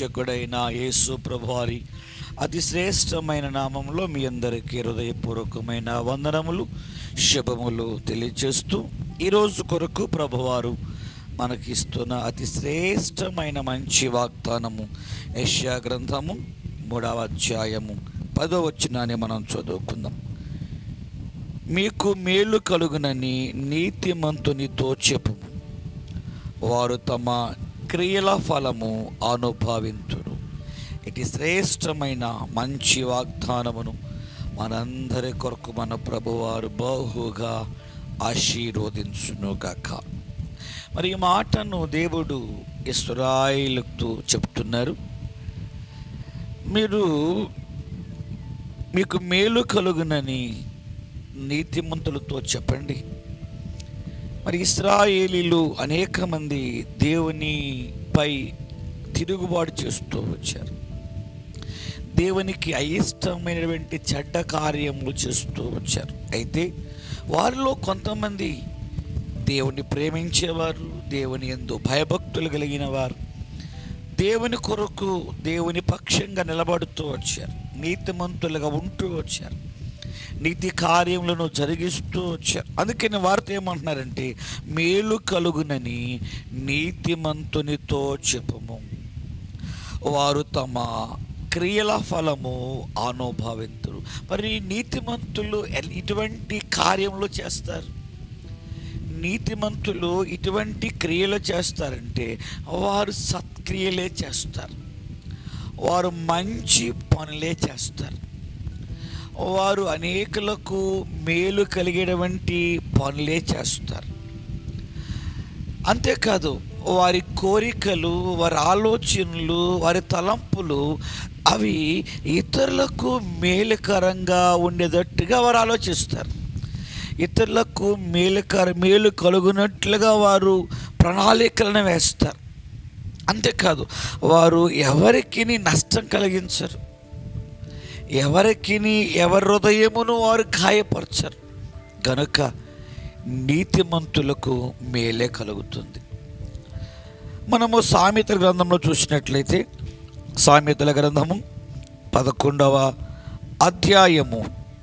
రక్షకుడైన యేసు ప్రభువారి అతి శ్రేష్టమైన నామంలో మీ అందరికీ హృదయపూర్వకమైన వందనములు శుభములు తెలియజేస్తూ ఈరోజు కొరకు ప్రభువారు మనకిస్తున్న అతి శ్రేష్టమైన మంచి వాగ్దానము యెషయా గ్రంథము మూడవ అధ్యాయము పదో వచ్చినాన్ని మనం చదువుకుందాం మీకు మేలు కలుగునని నీతిమంతునితో చెప్పుము వారు తమ క్రియల ఫలము అనుభవింతురు ఇటు శ్రేష్టమైన మంచి వాగ్దానమును మనందరి కొరకు మన ప్రభువారు బహుగా ఆశీర్వదించునుగాక మరి ఈ మాటను దేవుడు ఇస్రాయిల్తో చెప్తున్నారు మీరు మీకు మేలు కలుగునని నీతిమంతులతో చెప్పండి మరి ఇస్రాయేలీలు అనేక మంది దేవునిపై తిరుగుబాటు చేస్తూ వచ్చారు దేవునికి అయిష్టమైనటువంటి చెడ్డ కార్యములు చేస్తూ వచ్చారు అయితే వారిలో కొంతమంది దేవుని ప్రేమించేవారు దేవుని ఎందు భయభక్తులు కలిగిన వారు దేవుని కొరకు దేవుని పక్షంగా నిలబడుతూ వచ్చారు నీతిమంతులుగా ఉంటూ వచ్చారు నీతి కార్యములను జరిగిస్తూ వచ్చారు అందుకని వారితో ఏమంటున్నారంటే మేలు కలుగునని నీతిమంతునితో చెప్పుము వారు తమ క్రియల ఫలము అనుభవింతురు మరి నీతిమంతులు ఎల్- ఇటువంటి కార్యములు చేస్తారు నీతిమంతులు ఇటువంటి క్రియలు చేస్తారంటే వారు సత్క్రియలే చేస్తారు వారు మంచి పనులే చేస్తారు వారు అనేకులకు మేలు కలిగేటువంటి పనులే చేస్తారు అంతేకాదు వారి కోరికలు వారి ఆలోచనలు వారి తలంపులు అవి ఇతరులకు మేలుకరంగా ఉండేటట్టుగా వారు ఆలోచిస్తారు ఇతరులకు మేలుకర మేలు కలుగునట్లుగా వారు ప్రణాళికలను వేస్తారు అంతేకాదు వారు ఎవరికి నష్టం కలిగించరు ఎవరికి ఎవరి హృదయమును వారు గాయపరచరు గనుక నీతిమంతులకు మేలే కలుగుతుంది మనము సామెతల గ్రంథంలో చూసినట్లయితే సామెతల గ్రంథము పదకొండవ అధ్యాయము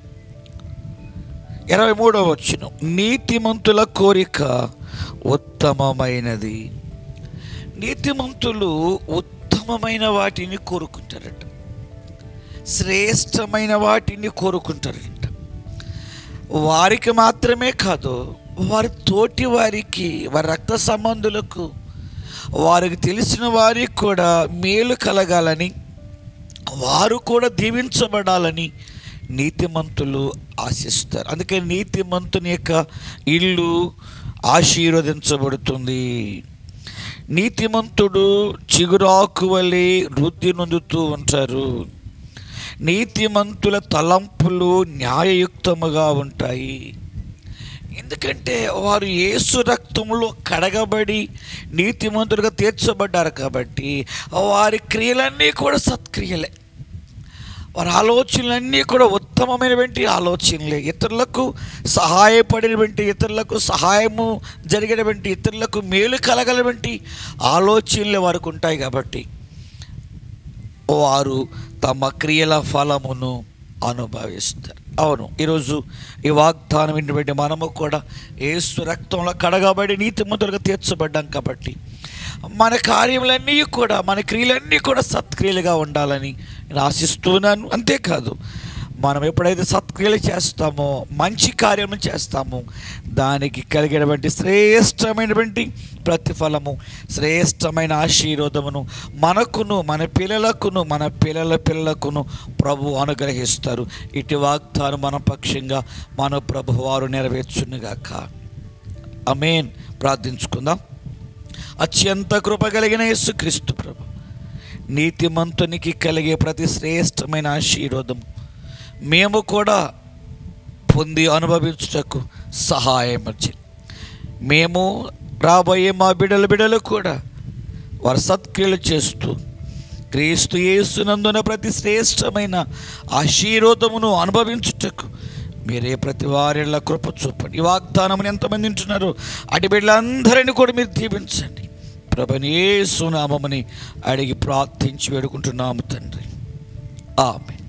ఇరవై మూడవ వచ్చును నీతిమంతుల కోరిక ఉత్తమమైనది నీతిమంతులు ఉత్తమమైన వాటిని కోరుకుంటారట శ్రేష్టమైన వాటిని కోరుకుంటారంట వారికి మాత్రమే కాదు వారి తోటి వారికి వారి రక్త సంబంధులకు వారికి తెలిసిన వారికి కూడా మేలు కలగాలని వారు కూడా దీవించబడాలని నీతిమంతులు ఆశిస్తారు అందుకే నీతిమంతుని యొక్క ఇల్లు ఆశీర్వదించబడుతుంది నీతిమంతుడు చిగురాకు వలె వృద్ధి నొందుతూ ఉంటారు నీతిమంతుల తలంపులు న్యాయయుక్తముగా ఉంటాయి ఎందుకంటే వారు యేసు రక్తంలో కడగబడి నీతిమంతులుగా తీర్చబడ్డారు కాబట్టి వారి క్రియలన్నీ కూడా సత్క్రియలే వారి ఆలోచనలన్నీ కూడా ఉత్తమమైనటువంటి ఆలోచనలే ఇతరులకు సహాయపడినటువంటి ఇతరులకు సహాయము జరిగినటువంటి ఇతరులకు మేలు కలగలటువంటి ఆలోచనలు వారికి ఉంటాయి కాబట్టి వారు తమ క్రియల ఫలమును అనుభవిస్తారు అవును ఈరోజు ఈ వాగ్దానం విన్నటువంటి మనము కూడా ఏసు రక్తంలో కడగబడి నీతిమంతులుగా తీర్చబడ్డాం కాబట్టి మన కార్యములన్నీ కూడా మన క్రియలన్నీ కూడా సత్క్రియలుగా ఉండాలని నేను ఆశిస్తున్నాను అంతేకాదు మనం ఎప్పుడైతే సత్క్రియలు చేస్తామో మంచి కార్యము చేస్తామో దానికి కలిగినటువంటి శ్రేష్టమైనటువంటి ప్రతిఫలము శ్రేష్టమైన ఆశీర్వాదమును మనకును మన పిల్లలకును మన పిల్లల పిల్లలకును ప్రభు అనుగ్రహిస్తారు ఇటు వాగ్దానం మన పక్షంగా మన ప్రభు వారు నెరవేర్చునుగాక అమేన్ ప్రార్థించుకుందాం అత్యంత కృప కలిగిన యేసుక్రీస్తు ప్రభు నీతిమంతునికి కలిగే ప్రతి శ్రేష్టమైన ఆశీర్వాదం మేము కూడా పొంది అనుభవించుటకు సహాయం వచ్చి మేము రాబోయే మా బిడల బిడలు కూడా వారి సత్క్రియలు చేస్తూ క్రీస్తు యేసునందున ప్రతి శ్రేష్టమైన ఆశీర్వాదమును అనుభవించుటకు మీరే ప్రతి వారిళ్ళ కృప చూపండి ఈ వాగ్దానమును ఎంతమంది ఉంటున్నారో అటు బిడ్డలందరినీ కూడా మీరు దీవించండి ప్రభనే సునామని అడిగి ప్రార్థించి వేడుకుంటున్నాము తండ్రి ఆమె